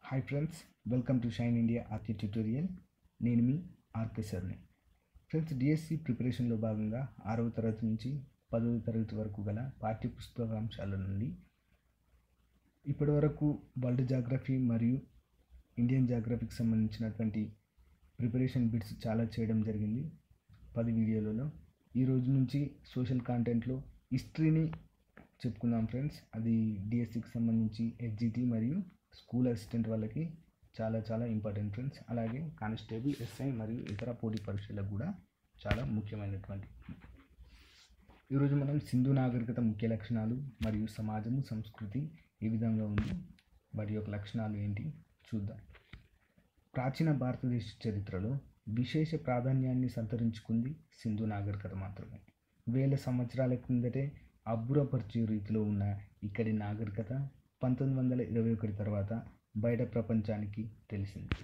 hi friends welcome to shine India ఆర్కి tutorial నేను మీ ఆర్కే సార్ని ఫ్రెండ్స్ డిఎస్సి ప్రిపరేషన్లో భాగంగా ఆరవ తరగతి నుంచి పదవ తరగతి వరకు గల పాఠ్య పుస్తకాంశాల నుండి ఇప్పటి వరకు వరల్డ్ జాగ్రఫీ మరియు ఇండియన్ జాగ్రఫీకి సంబంధించినటువంటి ప్రిపరేషన్ బిట్స్ చాలా చేయడం జరిగింది పది వీడియోలలో ఈ రోజు నుంచి సోషల్ కాంటెంట్లో హిస్టరీని చెప్పుకుందాం ఫ్రెండ్స్ అది డిఎస్సికి సంబంధించి హెచ్జిటి మరియు స్కూల్ అసిస్టెంట్ వాళ్ళకి చాలా చాలా ఇంపార్టెంట్ ఫ్రెండ్స్ అలాగే కానిస్టేబుల్ ఎస్ఐ మరియు ఇతర పోటీ పరీక్షలకు కూడా చాలా ముఖ్యమైనటువంటి ఈరోజు మనం సింధు నాగరికత ముఖ్య లక్షణాలు మరియు సమాజము సంస్కృతి ఏ విధంగా ఉంది వాటి యొక్క లక్షణాలు ఏంటి చూద్దాం ప్రాచీన భారతదేశ చరిత్రలో విశేష ప్రాధాన్యాన్ని సంతరించుకుంది సింధు నాగరికత మాత్రమే వేల సంవత్సరాల కిందటే అబ్బురపరిచే రీతిలో ఉన్న ఇక్కడి నాగరికత పంతొమ్మిది వందల ఇరవై ఒకటి తర్వాత బయట ప్రపంచానికి తెలిసింది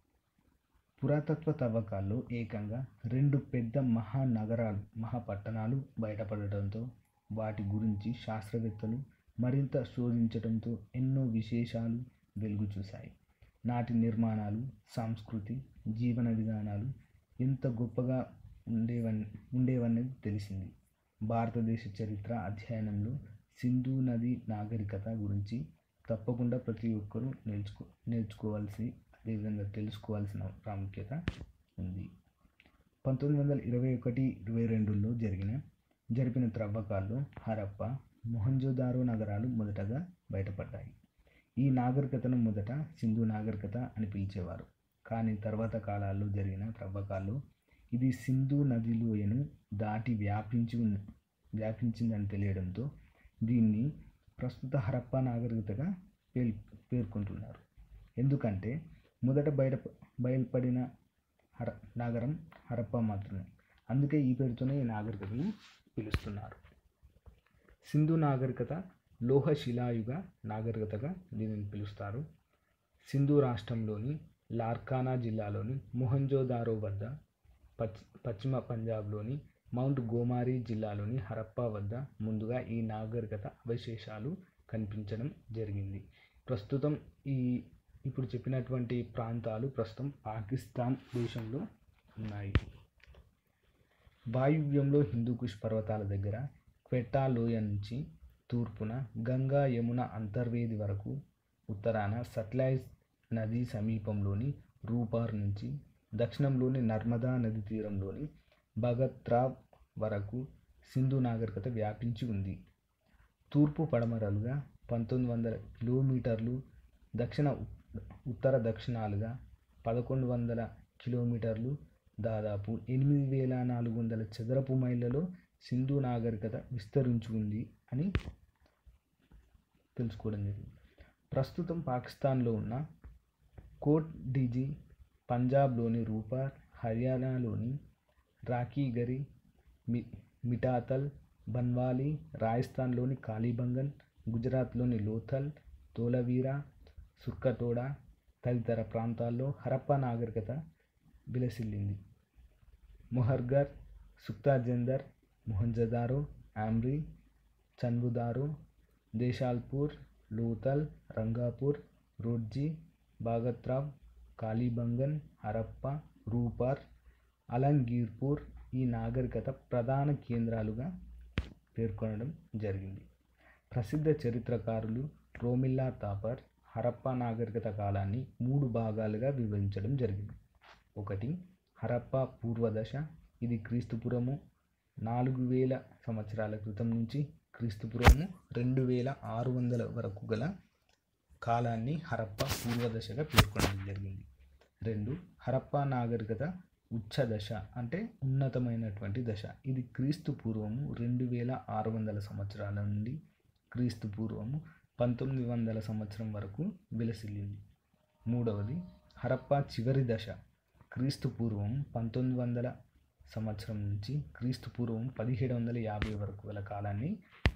పురాతత్వ తవ్వకాల్లో ఏకంగా రెండు పెద్ద మహానగరాలు మహాపట్టణాలు బయటపడటంతో వాటి గురించి శాస్త్రవేత్తలు మరింత శోధించడంతో ఎన్నో విశేషాలు వెలుగు చూశాయి నాటి నిర్మాణాలు సంస్కృతి జీవన విధానాలు ఎంత గొప్పగా ఉండేవని ఉండేవన్నది తెలిసింది భారతదేశ చరిత్ర అధ్యయనంలో సింధు నది నాగరికత గురించి తప్పకుండా ప్రతి ఒక్కరూ నేర్చుకో నేర్చుకోవాల్సి అదేవిధంగా తెలుసుకోవాల్సిన ప్రాముఖ్యత ఉంది పంతొమ్మిది వందల ఇరవై ఒకటి ఇరవై రెండులో జరిగిన జరిపిన త్రవ్వకాల్లో హరప్ప మొహంజోదారో నగరాలు మొదటగా బయటపడ్డాయి ఈ నాగరికతను మొదట సింధు నాగరికత అని పిలిచేవారు కానీ తర్వాత కాలాల్లో జరిగిన త్రవ్వకాల్లో ఇది సింధు నది లోయను దాటి వ్యాపించి ఉన్న- వ్యాపించిందని తెలియడంతో దీన్ని ప్రస్తుత హరప్పా నాగరికతగా పేల్ పేర్కొంటున్నారు ఎందుకంటే మొదట బయట బయలుపడిన హర నాగరం హరప్పా మాత్రమే అందుకే ఈ పేరుతోనే ఈ నాగరికతను పిలుస్తున్నారు సింధు నాగరికత లోహ శిలాయుగ నాగరికతగా దీనిని పిలుస్తారు సింధు రాష్ట్రంలోని లార్కానా జిల్లాలోని మొహంజోదారో వద్ద పచ్ పశ్చిమ పంజాబ్లోని మౌంట్ గోమారి జిల్లాలోని హరప్పా వద్ద ముందుగా ఈ నాగరికత అవశేషాలు కనిపించడం జరిగింది ప్రస్తుతం ఈ ఇప్పుడు చెప్పినటువంటి ప్రాంతాలు ప్రస్తుతం పాకిస్తాన్ దేశంలో ఉన్నాయి వాయువ్యంలో హిందూకుష్ పర్వతాల దగ్గర క్వెట్టా లోయ నుంచి తూర్పున గంగా యమున అంతర్వేది వరకు ఉత్తరాన సట్లైజ్ నది సమీపంలోని రూపార్ నుంచి దక్షిణంలోని నర్మదా నది తీరంలోని భగత్రాబ్ వరకు సింధు నాగరికత వ్యాపించి ఉంది తూర్పు పడమరలుగా పంతొమ్మిది వందల కిలోమీటర్లు దక్షిణ ఉ- ఉత్తర దక్షిణాలుగా పదకొండు వందల కిలోమీటర్లు దాదాపు ఎనిమిది వేల నాలుగు వందల చదరపు మైళ్ళలో సింధు నాగరికత విస్తరించి ఉంది అని తెలుసుకోవడం జరిగింది ప్రస్తుతం పాకిస్తాన్లో ఉన్న కోట్ డిజీ పంజాబ్లోని రూపార్ హర్యానాలోని రాకీగరి మి మిటాతల్ బన్వాలి రాజస్థాన్లోని కాళీబంగన్ గుజరాత్లోని లోథల్ తోలవీరా సుర్కటోడా తదితర ప్రాంతాల్లో హరప్పా నాగరికత విలసిల్లింది మొహర్గర్ సుక్తాజందర్ మొహంజదారో ఆమ్రీ చన్బుదారో దేశాల్పూర్ లోతల్ రంగాపూర్ రోడ్జీ బాగత్రాబ్ కాళీబంగన్ హరప్ప రూపార్ అలంగీర్పూర్ ఈ నాగరికత ప్రధాన కేంద్రాలుగా పేర్కొనడం జరిగింది ప్రసిద్ధ చరిత్రకారులు రోమిల్లా తాపర్ హరప్పా నాగరికత కాలాన్ని మూడు భాగాలుగా విభజించడం జరిగింది ఒకటి హరప్పా పూర్వదశ ఇది క్రీస్తుపురము నాలుగు వేల సంవత్సరాల క్రితం నుంచి క్రీస్తుపురము రెండు వేల ఆరు వందల వరకు గల కాలాన్ని హరప్పా పూర్వదశగా పేర్కొనడం జరిగింది రెండు హరప్పా నాగరికత ఉచ్చ దశ అంటే ఉన్నతమైనటువంటి దశ ఇది క్రీస్తు పూర్వము రెండు వేల ఆరు వందల సంవత్సరాల నుండి క్రీస్తు పూర్వము పంతొమ్మిది వందల సంవత్సరం వరకు విలసిల్లింది మూడవది హరప్పా చివరి దశ క్రీస్తు పూర్వం పంతొమ్మిది వందల సంవత్సరం నుంచి క్రీస్తు పూర్వం పదిహేడు వందల యాభై వరకు గల కాలాన్ని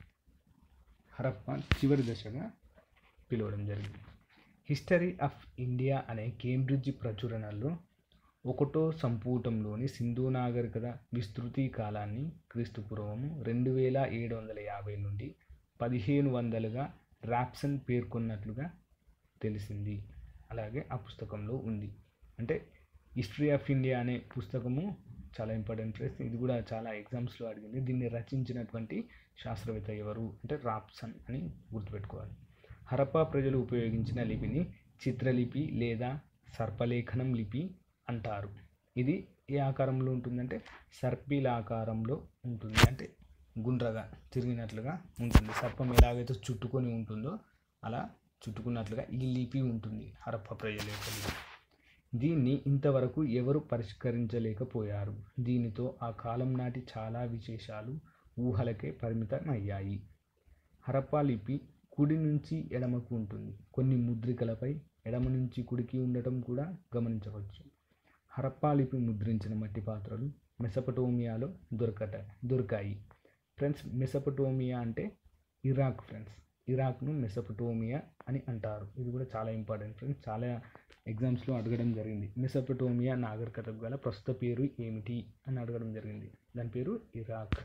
హరప్పా చివరి దశగా పిలవడం జరిగింది హిస్టరీ ఆఫ్ ఇండియా అనే కేంబ్రిడ్జ్ ప్రచురణలో ఒకటో సంపుటంలోని సింధు నాగరికత విస్తృతి కాలాన్ని క్రీస్తుపూర్వము రెండు వేల ఏడు వందల యాభై నుండి పదిహేను వందలుగా రాప్సన్ పేర్కొన్నట్లుగా తెలిసింది అలాగే ఆ పుస్తకంలో ఉంది అంటే హిస్టరీ ఆఫ్ ఇండియా అనే పుస్తకము చాలా ఇంపార్టెంట్ ఫ్రెండ్స్ ఇది కూడా చాలా ఎగ్జామ్స్లో అడిగింది దీన్ని రచించినటువంటి శాస్త్రవేత్త ఎవరు అంటే రాప్సన్ అని గుర్తుపెట్టుకోవాలి హరప్పా ప్రజలు ఉపయోగించిన లిపిని చిత్రలిపి లేదా సర్పలేఖనం లిపి అంటారు ఇది ఏ ఆకారంలో ఉంటుందంటే సర్పిల్ ఆకారంలో ఉంటుంది అంటే గుండ్రగా తిరిగినట్లుగా ఉంటుంది సర్పం ఎలాగైతే చుట్టుకొని ఉంటుందో అలా చుట్టుకున్నట్లుగా ఈ లిపి ఉంటుంది హరప్ప ప్రజల యొక్క లిపి దీన్ని ఇంతవరకు ఎవరు పరిష్కరించలేకపోయారు దీనితో ఆ కాలం నాటి చాలా విశేషాలు ఊహలకే పరిమితమయ్యాయి హరప్పా లిపి కుడి నుంచి ఎడమకు ఉంటుంది కొన్ని ముద్రికలపై ఎడమ నుంచి కుడికి ఉండటం కూడా గమనించవచ్చు హరప్పా లిపి ముద్రించిన మట్టి పాత్రలు మెసపటోమియాలో దొరకట దొరికాయి ఫ్రెండ్స్ మెసపటోమియా అంటే ఇరాక్ ఫ్రెండ్స్ ఇరాక్ను మెసపటోమియా అని అంటారు ఇది కూడా చాలా ఇంపార్టెంట్ ఫ్రెండ్స్ చాలా ఎగ్జామ్స్లో అడగడం జరిగింది మెసపటోమియా నాగరికతకు గల ప్రస్తుత పేరు ఏమిటి అని అడగడం జరిగింది దాని పేరు ఇరాక్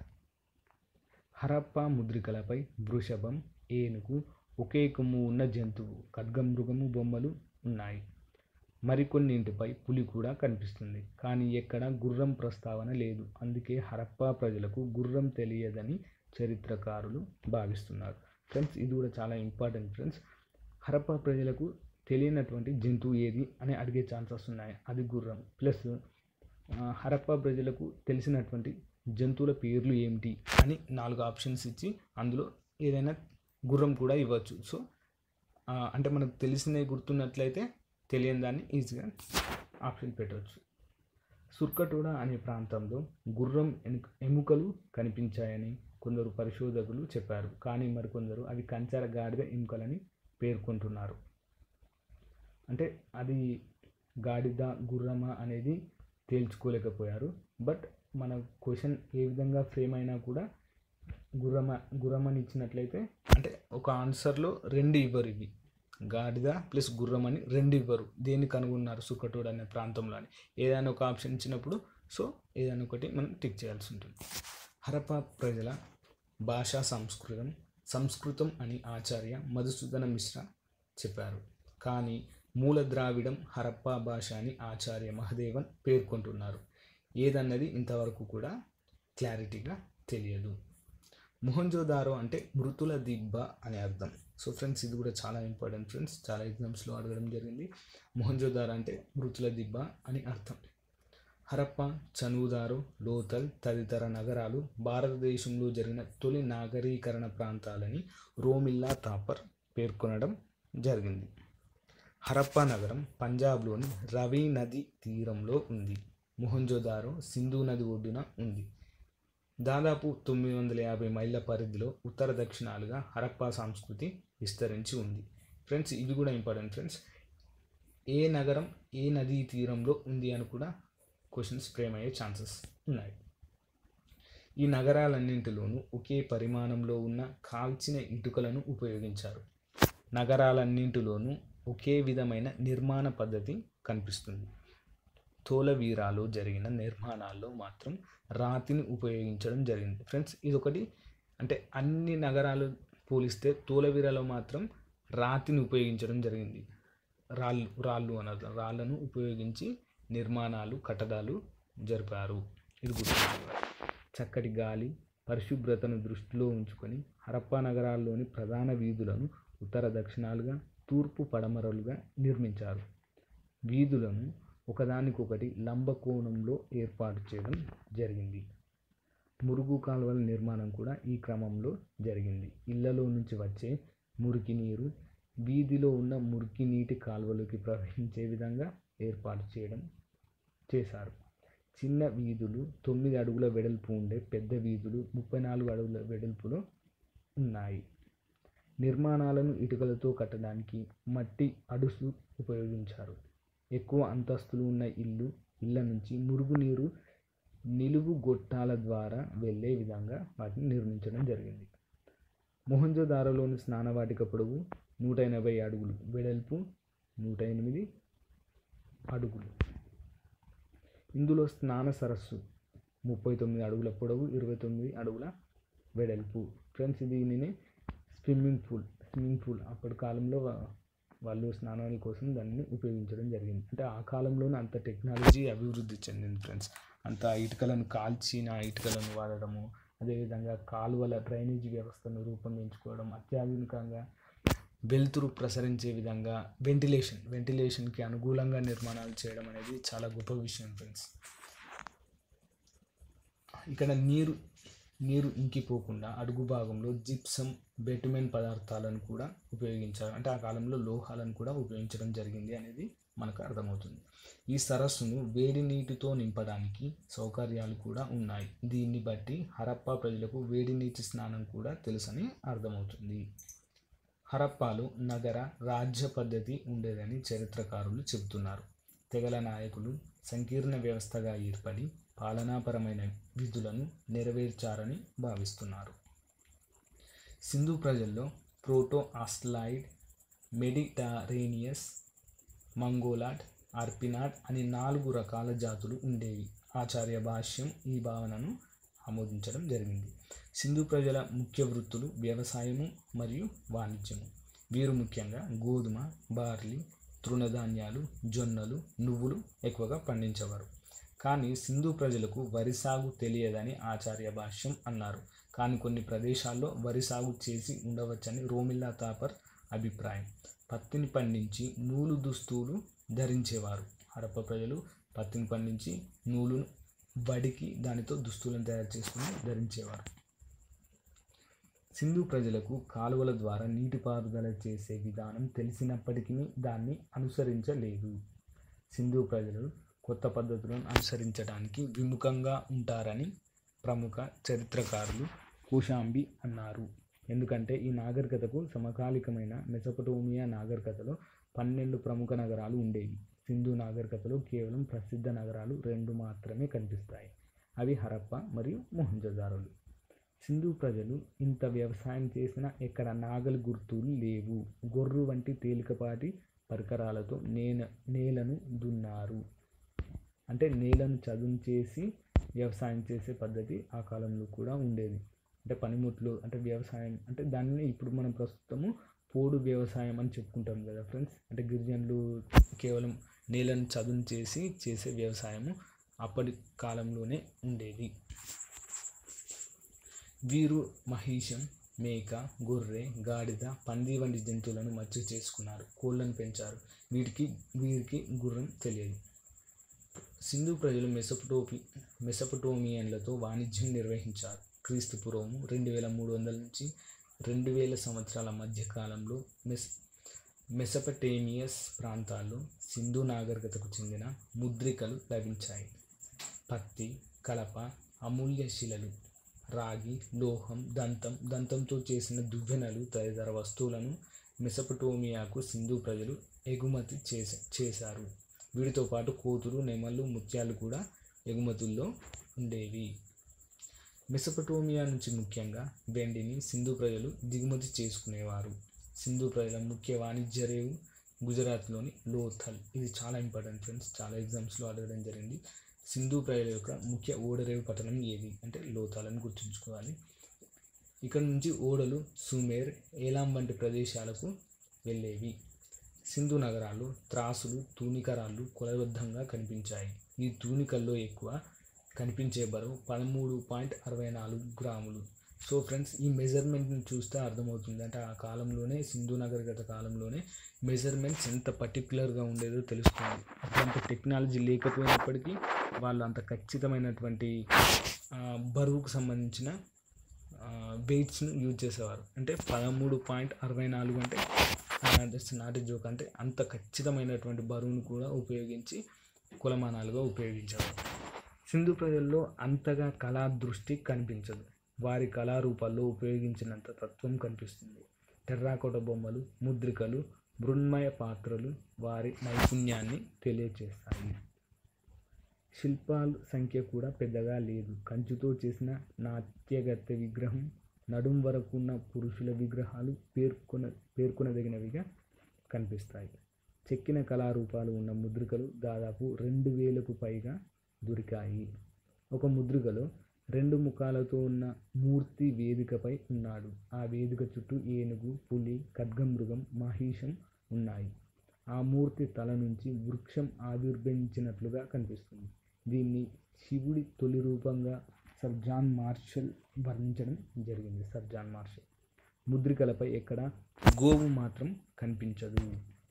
హరప్పా ముద్రికలపై వృషభం ఏనుగు ఒకే కొమ్ము ఉన్న జంతువు ఖడ్గమృగము బొమ్మలు ఉన్నాయి మరికొన్నింటిపై పులి కూడా కనిపిస్తుంది కానీ ఎక్కడ గుర్రం ప్రస్తావన లేదు అందుకే హరప్పా ప్రజలకు గుర్రం తెలియదని చరిత్రకారులు భావిస్తున్నారు ఫ్రెండ్స్ ఇది కూడా చాలా ఇంపార్టెంట్ ఫ్రెండ్స్ హరప్పా ప్రజలకు తెలియనటువంటి జంతువు ఏది అని అడిగే ఛాన్సెస్ ఉన్నాయి అది గుర్రం ప్లస్ హరప్పా ప్రజలకు తెలిసినటువంటి జంతువుల పేర్లు ఏమిటి అని నాలుగు ఆప్షన్స్ ఇచ్చి అందులో ఏదైనా గుర్రం కూడా ఇవ్వచ్చు సో అంటే మనకు తెలిసినవి గుర్తున్నట్లయితే తెలియని దాన్ని ఈజీగా ఆప్షన్ పెట్టవచ్చు సుర్కటోడ అనే ప్రాంతంలో గుర్రం ఎముకలు కనిపించాయని కొందరు పరిశోధకులు చెప్పారు కానీ మరికొందరు అవి కంచార గాడిద ఎముకలని పేర్కొంటున్నారు అంటే అది గాడిద గుర్రమా అనేది తేల్చుకోలేకపోయారు బట్ మన క్వశ్చన్ ఏ విధంగా ఫ్రేమ్ అయినా కూడా గుర్రమ గుర్రం అని ఇచ్చినట్లయితే అంటే ఒక ఆన్సర్లో రెండు ఇవ్వరు ఇవి గాడిద ప్లస్ గుర్రం అని రెండు ఇవ్వరు దేన్ని కనుగొన్నారు సుక్కటోడు అనే ప్రాంతంలో అని ఏదైనా ఒక ఆప్షన్ ఇచ్చినప్పుడు సో ఏదైనా ఒకటి మనం టిక్ చేయాల్సి ఉంటుంది హరప్ప ప్రజల భాషా సంస్కృతం సంస్కృతం అని ఆచార్య మధుసూదన మిశ్ర చెప్పారు కానీ మూల ద్రావిడం హరప్పా భాష అని ఆచార్య మహదేవన్ పేర్కొంటున్నారు ఏదన్నది ఇంతవరకు కూడా క్లారిటీగా తెలియదు మొహంజోదారో అంటే మృతుల దిబ్బ అనే అర్థం సో ఫ్రెండ్స్ ఇది కూడా చాలా ఇంపార్టెంట్ ఫ్రెండ్స్ చాలా ఎగ్జామ్స్లో అడగడం జరిగింది మొహంజోదారో అంటే మృతుల దిబ్బ అని అర్థం హరప్ప చనువుదారు లోతల్ తదితర నగరాలు భారతదేశంలో జరిగిన తొలి నాగరీకరణ ప్రాంతాలని రోమిల్లా తాపర్ పేర్కొనడం జరిగింది హరప్పా నగరం పంజాబ్లోని రవి నది తీరంలో ఉంది మొహంజోదారో సింధు నది ఒడ్డున ఉంది దాదాపు తొమ్మిది వందల యాభై మైళ్ళ పరిధిలో ఉత్తర దక్షిణాలుగా హరప్పా సంస్కృతి విస్తరించి ఉంది ఫ్రెండ్స్ ఇది కూడా ఇంపార్టెంట్ ఫ్రెండ్స్ ఏ నగరం ఏ నదీ తీరంలో ఉంది అని కూడా క్వశ్చన్స్ ఫ్రేమ్ అయ్యే ఛాన్సెస్ ఉన్నాయి ఈ నగరాలన్నింటిలోనూ ఒకే పరిమాణంలో ఉన్న కాల్చిన ఇటుకలను ఉపయోగించారు నగరాలన్నింటిలోనూ ఒకే విధమైన నిర్మాణ పద్ధతి కనిపిస్తుంది తోలవీరాలో జరిగిన నిర్మాణాల్లో మాత్రం రాతిని ఉపయోగించడం జరిగింది ఫ్రెండ్స్ ఇదొకటి అంటే అన్ని నగరాలు పోలిస్తే తోలవీరాలో మాత్రం రాతిని ఉపయోగించడం జరిగింది రాళ్ళు రాళ్ళు అన్నారు రాళ్ళను ఉపయోగించి నిర్మాణాలు కట్టడాలు జరిపారు ఇది గుర్తుంచుకోవాలి చక్కటి గాలి పరిశుభ్రతను దృష్టిలో ఉంచుకొని హరప్పా నగరాల్లోని ప్రధాన వీధులను ఉత్తర దక్షిణాలుగా తూర్పు పడమరలుగా నిర్మించారు వీధులను ఒకదానికొకటి లంబకోణంలో ఏర్పాటు చేయడం జరిగింది మురుగు కాలువల నిర్మాణం కూడా ఈ క్రమంలో జరిగింది ఇళ్లలో నుంచి వచ్చే మురికి నీరు వీధిలో ఉన్న మురికి నీటి కాలువలోకి ప్రవహించే విధంగా ఏర్పాటు చేయడం చేశారు చిన్న వీధులు తొమ్మిది అడుగుల వెడల్పు ఉండే పెద్ద వీధులు ముప్పై నాలుగు అడుగుల వెడల్పులో ఉన్నాయి నిర్మాణాలను ఇటుకలతో కట్టడానికి మట్టి అడుసు ఉపయోగించారు ఎక్కువ అంతస్తులు ఉన్న ఇల్లు ఇళ్ళ నుంచి మురుగునీరు నిలువు గొట్టాల ద్వారా వెళ్ళే విధంగా వాటిని నిర్మించడం జరిగింది మొహంజోదారోలోని స్నానవాటిక పొడవు నూట ఎనభై అడుగులు వెడల్పు నూట ఎనిమిది అడుగులు ఇందులో స్నాన సరస్సు ముప్పై తొమ్మిది అడుగుల పొడవు ఇరవై తొమ్మిది అడుగుల వెడల్పు ఫ్రెండ్స్ దీనిని స్విమ్మింగ్ పూల్ స్విమ్మింగ్ పూల్ అప్పటి కాలంలో వాళ్ళు స్నానాల కోసం దాన్ని ఉపయోగించడం జరిగింది అంటే ఆ కాలంలోనే అంత టెక్నాలజీ అభివృద్ధి చెందింది ఫ్రెండ్స్ అంత ఇటుకలను కాల్చిన ఇటుకలను వాడడము అదేవిధంగా కాలువల డ్రైనేజీ వ్యవస్థను రూపొందించుకోవడం అత్యాధునికంగా వెలుతురు ప్రసరించే విధంగా వెంటిలేషన్ వెంటిలేషన్కి అనుకూలంగా నిర్మాణాలు చేయడం అనేది చాలా గొప్ప విషయం ఫ్రెండ్స్ ఇక్కడ నీరు నీరు ఇంకిపోకుండా అడుగు భాగంలో జిప్సం బెటుమెన్ పదార్థాలను కూడా ఉపయోగించారు అంటే ఆ కాలంలో లోహాలను కూడా ఉపయోగించడం జరిగింది అనేది మనకు అర్థమవుతుంది ఈ సరస్సును వేడి నీటితో నింపడానికి సౌకర్యాలు కూడా ఉన్నాయి దీన్ని బట్టి హరప్పా ప్రజలకు వేడి నీటి స్నానం కూడా తెలుసని అర్థమవుతుంది హరప్పాలో నగర రాజ్య పద్ధతి ఉండేదని చరిత్రకారులు చెబుతున్నారు తెగల నాయకులు సంకీర్ణ వ్యవస్థగా ఏర్పడి పాలనాపరమైన విధులను నెరవేర్చారని భావిస్తున్నారు సింధు ప్రజల్లో ప్రోటో ఆస్ట్లాయిడ్ మెడిటరేనియస్ మంగోలాట్ ఆర్పినాట్ అని నాలుగు రకాల జాతులు ఉండేవి ఆచార్య భాష్యం ఈ భావనను ఆమోదించడం జరిగింది సింధు ప్రజల ముఖ్య వృత్తులు వ్యవసాయము మరియు వాణిజ్యము వీరు ముఖ్యంగా గోధుమ బార్లీ తృణధాన్యాలు జొన్నలు నువ్వులు ఎక్కువగా పండించేవారు కానీ సింధు ప్రజలకు వరి సాగు తెలియదని ఆచార్య భాష్యం అన్నారు కానీ కొన్ని ప్రదేశాల్లో వరి సాగు చేసి ఉండవచ్చని రోమిల్లా తాపర్ అభిప్రాయం పత్తిని పండించి నూలు దుస్తులు ధరించేవారు హరప్ప ప్రజలు పత్తిని పండించి నూలును వడికి దానితో దుస్తులను తయారు చేసుకుని ధరించేవారు సింధు ప్రజలకు కాలువల ద్వారా నీటిపారుదల చేసే విధానం తెలిసినప్పటికీ దాన్ని అనుసరించలేదు సింధు ప్రజలు కొత్త పద్ధతులను అనుసరించడానికి విముఖంగా ఉంటారని ప్రముఖ చరిత్రకారులు కూషాంబి అన్నారు ఎందుకంటే ఈ నాగరికతకు సమకాలికమైన మెసపటోమియా నాగరికతలో పన్నెండు ప్రముఖ నగరాలు ఉండేవి సింధు నాగరికతలో కేవలం ప్రసిద్ధ నగరాలు రెండు మాత్రమే కనిపిస్తాయి అవి హరప్ప మరియు మొహంజదారులు సింధు ప్రజలు ఇంత వ్యవసాయం చేసినా ఎక్కడ నాగలి గుర్తులు లేవు గొర్రు వంటి తేలికపాటి పరికరాలతో నేల నేలను దున్నారు అంటే నేలను చదును చేసి వ్యవసాయం చేసే పద్ధతి ఆ కాలంలో కూడా ఉండేది అంటే పనిముట్లు అంటే వ్యవసాయం అంటే దాన్ని ఇప్పుడు మనం ప్రస్తుతము పోడు వ్యవసాయం అని చెప్పుకుంటాం కదా ఫ్రెండ్స్ అంటే గిరిజనులు కేవలం నేలను చదును చేసి చేసే వ్యవసాయము అప్పటి కాలంలోనే ఉండేది వీరు మహిషం మేక గొర్రె గాడిద పంది వంటి జంతువులను మచ్చి చేసుకున్నారు కోళ్ళను పెంచారు వీటికి వీరికి గుర్రం తెలియదు సింధు ప్రజలు మెసపటోపి మెసపటోమియన్లతో వాణిజ్యం నిర్వహించారు క్రీస్తు పూర్వము రెండు వేల మూడు వందల నుంచి రెండు వేల సంవత్సరాల మధ్య కాలంలో మెస్ మెసపటేమియస్ ప్రాంతాల్లో సింధు నాగరికతకు చెందిన ముద్రికలు లభించాయి పత్తి కలప అమూల్య శిలలు రాగి లోహం దంతం దంతంతో చేసిన దువ్వెనలు తదితర వస్తువులను మెసపటోమియాకు సింధు ప్రజలు ఎగుమతి చేసే చేశారు వీటితో పాటు కోతులు నెమళ్ళు ముత్యాలు కూడా ఎగుమతుల్లో ఉండేవి మెసపటోమియా నుంచి ముఖ్యంగా వెండిని సింధు ప్రజలు దిగుమతి చేసుకునేవారు సింధు ప్రజల ముఖ్య వాణిజ్య రేవు గుజరాత్లోని లోథల్ ఇది చాలా ఇంపార్టెంట్ ఫ్రెండ్స్ చాలా ఎగ్జామ్స్లో అడగడం జరిగింది సింధు ప్రజల యొక్క ముఖ్య ఓడరేవు పట్టణం ఏది అంటే లోథల్ అని గుర్తుంచుకోవాలి ఇక్కడ నుంచి ఓడలు సుమేర్ ఏలాం వంటి ప్రదేశాలకు వెళ్ళేవి సింధు నగరాల్లో త్రాసులు తూనికరాళ్ళు కొలబద్ధంగా కనిపించాయి ఈ తూనికల్లో ఎక్కువ కనిపించే బరువు పదమూడు పాయింట్ అరవై నాలుగు గ్రాములు సో ఫ్రెండ్స్ ఈ మెజర్మెంట్ని చూస్తే అర్థమవుతుంది అంటే ఆ కాలంలోనే సింధు నాగరికత కాలంలోనే మెజర్మెంట్స్ ఎంత పర్టికులర్గా ఉండేదో తెలుస్తుంది అప్పుడంత టెక్నాలజీ లేకపోయినప్పటికీ వాళ్ళు అంత ఖచ్చితమైనటువంటి ఆ, బరువుకు సంబంధించిన వెయిట్స్ను యూజ్ చేసేవారు అంటే పదమూడు పాయింట్ అరవై నాలుగు అంటే జస్ట్ నాటి జోక్ అంటే అంత ఖచ్చితమైనటువంటి బరువును కూడా ఉపయోగించి కులమానాలుగా ఉపయోగించేవారు సింధు ప్రజల్లో అంతగా కళా దృష్టి కనిపించదు వారి కళారూపాల్లో ఉపయోగించినంత తత్వం కనిపిస్తుంది టెర్రాకోట బొమ్మలు ముద్రికలు మృన్మయ పాత్రలు వారి నైపుణ్యాన్ని తెలియచేస్తాయి శిల్పాల సంఖ్య కూడా పెద్దగా లేదు కంచుతో చేసిన నాట్యగత్తె విగ్రహం నడుం వరకు ఉన్న పురుషుల విగ్రహాలు పేర్కొన పేర్కొనదగినవిగా కనిపిస్తాయి చెక్కిన కళారూపాలు ఉన్న ముద్రికలు దాదాపు రెండు వేలకు పైగా దొరికాయి ఒక ముద్రికలో రెండు ముఖాలతో ఉన్న మూర్తి వేదికపై ఉన్నాడు ఆ వేదిక చుట్టూ ఏనుగు పులి ఖడ్గమృగం మహిషం ఉన్నాయి ఆ మూర్తి తల నుంచి వృక్షం ఆవిర్భవించినట్లుగా కనిపిస్తుంది దీన్ని శివుడి తొలి రూపంగా సర్ జాన్ మార్షల్ వర్ణించడం జరిగింది సర్ జాన్ మార్షల్ ముద్రికలపై ఎక్కడ గోవు మాత్రం కనిపించదు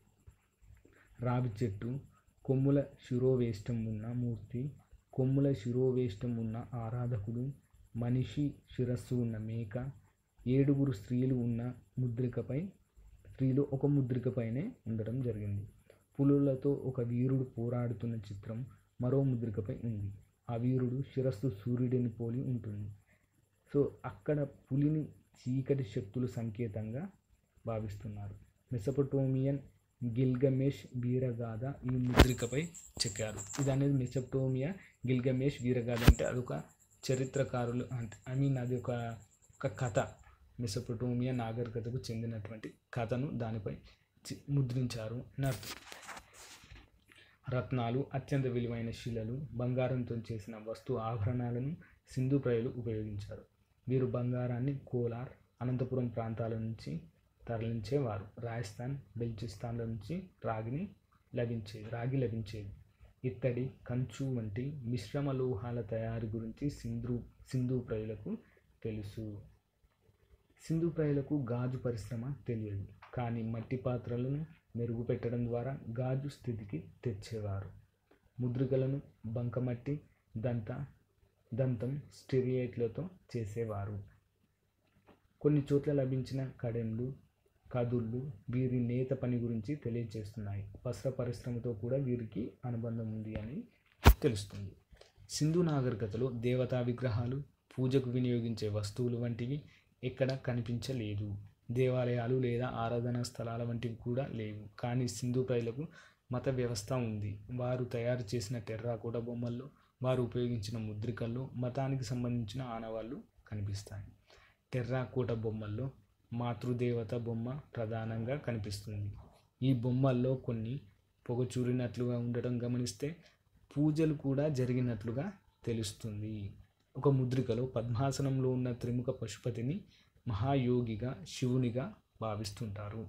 రావి చెట్టు కొమ్ముల శిరోవేష్టం ఉన్న మూర్తి కొమ్ముల శిరోవేష్టం ఉన్న ఆరాధకుడు మనిషి శిరస్సు ఉన్న మేక ఏడుగురు స్త్రీలు ఉన్న ముద్రికపై స్త్రీలు ఒక ముద్రికపైనే ఉండడం జరిగింది పులులతో ఒక వీరుడు పోరాడుతున్న చిత్రం మరో ముద్రికపై ఉంది ఆ వీరుడు శిరస్సు సూర్యుడిని పోలి ఉంటుంది సో అక్కడ పులిని చీకటి శక్తులు సంకేతంగా భావిస్తున్నారు మెసపటోమియన్ గిల్గమేష్ వీరగాథ ఈ ముద్రికపై చెక్కారు ఇది అనేది మెసపటోమియా గిల్గమేష్ వీరగాథ అంటే అదొక చరిత్రకారులు అంటే ఐ మీన్ అది ఒక ఒక కథ మెసపటోమియా నాగరికతకు చెందినటువంటి కథను దానిపై చి- ముద్రించారు అని అర్థం రత్నాలు అత్యంత విలువైన శిలలు బంగారంతో చేసిన వస్తు ఆభరణాలను సింధు ప్రజలు ఉపయోగించారు వీరు బంగారాన్ని కోలార్ అనంతపురం ప్రాంతాల నుంచి తరలించేవారు రాజస్థాన్ బెల్చిస్తాన్ల నుంచి రాగిని లభించేది రాగి లభించేది ఇత్తడి కంచు వంటి మిశ్రమ లోహాల తయారీ గురించి సింధు సింధు ప్రజలకు తెలుసు సింధు ప్రజలకు గాజు పరిశ్రమ తెలియదు కానీ మట్టి పాత్రలను మెరుగుపెట్టడం ద్వారా గాజు స్థితికి తెచ్చేవారు ముద్రికలను బంకమట్టి దంత దంతం స్టెరియేట్లతో చేసేవారు కొన్ని చోట్ల లభించిన కడెంలు కదుళ్ళు వీరి నేత పని గురించి తెలియజేస్తున్నాయి వస్త్ర పరిశ్రమతో కూడా వీరికి అనుబంధం ఉంది అని తెలుస్తుంది సింధు నాగరికతలో దేవతా విగ్రహాలు పూజకు వినియోగించే వస్తువులు వంటివి ఎక్కడ కనిపించలేదు దేవాలయాలు లేదా ఆరాధనా స్థలాల వంటివి కూడా లేవు కానీ సింధు ప్రజలకు మత వ్యవస్థ ఉంది వారు తయారు చేసిన టెర్రాకోట బొమ్మల్లో వారు ఉపయోగించిన ముద్రికల్లో మతానికి సంబంధించిన ఆనవాళ్ళు కనిపిస్తాయి టెర్రాకోట బొమ్మల్లో మాతృదేవత బొమ్మ ప్రధానంగా కనిపిస్తుంది ఈ బొమ్మల్లో కొన్ని పొగచూరినట్లుగా ఉండటం గమనిస్తే పూజలు కూడా జరిగినట్లుగా తెలుస్తుంది ఒక ముద్రికలో పద్మాసనంలో ఉన్న త్రిముఖ పశుపతిని మహాయోగిగా శివునిగా భావిస్తుంటారు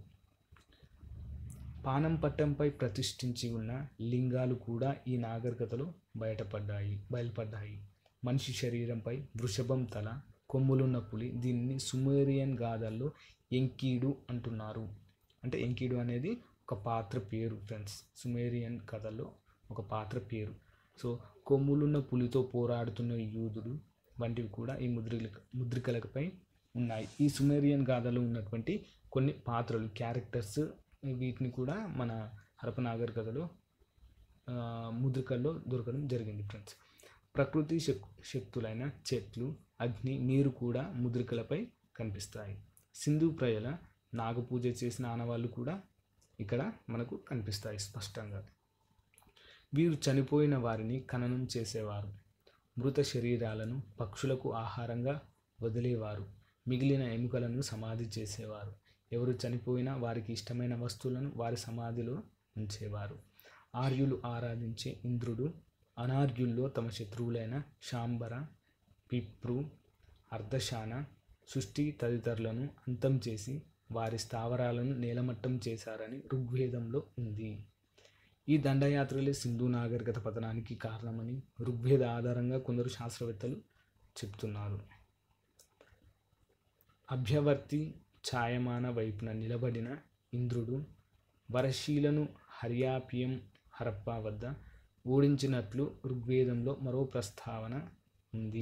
పానం పట్టంపై ప్రతిష్ఠించి ఉన్న లింగాలు కూడా ఈ నాగరికతలో బయటపడ్డాయి బయలుపడ్డాయి మనిషి శరీరంపై వృషభం తల కొమ్ములున్న పులి దీన్ని సుమేరియన్ గాథల్లో ఎంకీడు అంటున్నారు అంటే ఎంకీడు అనేది ఒక పాత్ర పేరు ఫ్రెండ్స్ సుమేరియన్ కథల్లో ఒక పాత్ర పేరు సో కొమ్ములున్న పులితో పోరాడుతున్న యూదుడు వంటివి కూడా ఈ ముద్రిక ముద్రికలపై ఉన్నాయి ఈ సుమేరియన్ గాథలో ఉన్నటువంటి కొన్ని పాత్రలు క్యారెక్టర్స్ వీటిని కూడా మన హరప నాగరికతలో ఆ, ముద్రికల్లో దొరకడం జరిగింది ఫ్రెండ్స్ ప్రకృతి శక్ శక్తులైన చెట్లు అగ్ని నీరు కూడా ముద్రికలపై కనిపిస్తాయి సింధు ప్రజల నాగపూజ చేసిన ఆనవాళ్ళు కూడా ఇక్కడ మనకు కనిపిస్తాయి స్పష్టంగా వీరు చనిపోయిన వారిని ఖననం చేసేవారు మృత శరీరాలను పక్షులకు ఆహారంగా వదిలేవారు మిగిలిన ఎముకలను సమాధి చేసేవారు ఎవరు చనిపోయినా వారికి ఇష్టమైన వస్తువులను వారి సమాధిలో ఉంచేవారు ఆర్యులు ఆరాధించే ఇంద్రుడు అనార్యుల్లో తమ శత్రువులైన శాంబర పిప్రు అర్ధశాన సృష్టి తదితరులను అంతం చేసి వారి స్థావరాలను నేలమట్టం చేశారని ఋగ్వేదంలో ఉంది ఈ దండయాత్రలే సింధు నాగరికత పతనానికి కారణమని ఋగ్వేద ఆధారంగా కొందరు శాస్త్రవేత్తలు చెప్తున్నారు అభ్యవర్తి ఛాయమాన వైపున నిలబడిన ఇంద్రుడు వరశీలను హర్యాపియం హరప్ప వద్ద ఓడించినట్లు ఋగ్వేదంలో మరో ప్రస్తావన ఉంది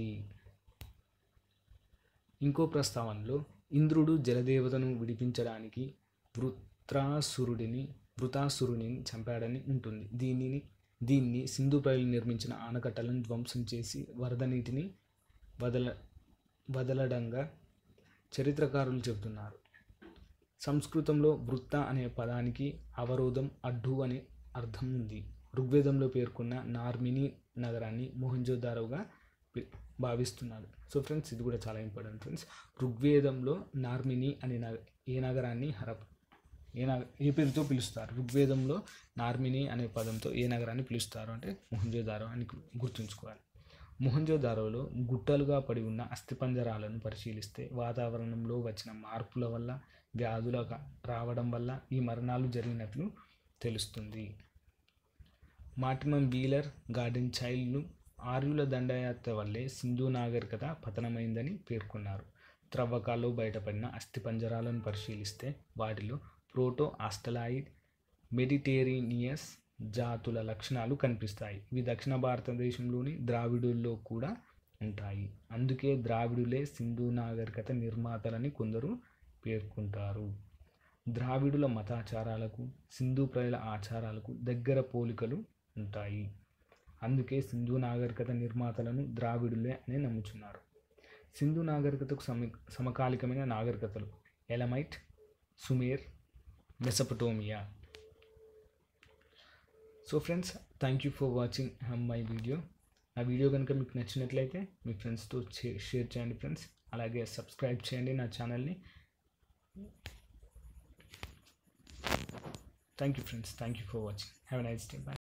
ఇంకో ప్రస్తావనలో ఇంద్రుడు జలదేవతను విడిపించడానికి వృత్రాసురుడిని వృతాసురుడిని చంపాడని ఉంటుంది దీనిని దీన్ని సింధు ప్రజలు నిర్మించిన ఆనకట్టలను ధ్వంసం చేసి వరద నీటిని వదల వదలడంగా చరిత్రకారులు చెబుతున్నారు సంస్కృతంలో వృత్త అనే పదానికి అవరోధం అడ్డు అనే అర్థం ఉంది ఋగ్వేదంలో పేర్కొన్న నార్మిని నగరాన్ని మొహంజోదారోగా పి- భావిస్తున్నారు సో ఫ్రెండ్స్ ఇది కూడా చాలా ఇంపార్టెంట్ ఫ్రెండ్స్ ఋగ్వేదంలో నార్మిని అనే నగ ఏ నగరాన్ని హరప్ ఏ నగ ఏ పేరుతో పిలుస్తారు ఋగ్వేదంలో నార్మిని అనే పదంతో ఏ నగరాన్ని పిలుస్తారు అంటే మొహంజోదారో అని గు- గుర్తుంచుకోవాలి మొహంజోదారోలో గుట్టలుగా పడి ఉన్న అస్థిపంజరాలను పరిశీలిస్తే వాతావరణంలో వచ్చిన మార్పుల వల్ల వ్యాధుల రావడం వల్ల ఈ మరణాలు జరిగినట్లు తెలుస్తుంది మార్టిమన్ వీలర్ గార్డెన్ చైల్డ్ను ఆర్యుల దండయాత్ర వల్లే సింధు నాగరికత పతనమైందని పేర్కొన్నారు త్రవ్వకాల్లో బయటపడిన అస్థిపంజరాలను పరిశీలిస్తే వాటిలో ప్రోటో ఆస్టలాయిడ్ మెడిటేరియనియస్ జాతుల లక్షణాలు కనిపిస్తాయి ఇవి దక్షిణ భారతదేశంలోని ద్రావిడుల్లో కూడా ఉంటాయి అందుకే ద్రావిడులే సింధు నాగరికత నిర్మాతలని కొందరు పేర్కొంటారు ద్రావిడుల మతాచారాలకు సింధు ప్రజల ఆచారాలకు దగ్గర పోలికలు ఉంటాయి అందుకే సింధు నాగరికత నిర్మాతలను ద్రావిడులే అని నమ్ముచున్నారు సింధు నాగరికతకు సమ సమకాలికమైన నాగరికతలు Elamite Sumer Mesopotamia so friends thank you for watching my video నా వీడియో కనుక మీకు నచ్చినట్లయితే మీ ఫ్రెండ్స్తో షేర్ చేయండి ఫ్రెండ్స్ అలాగే సబ్స్క్రైబ్ చేయండి నా ఛానల్ని thank you friends thank you for watching have nice day bye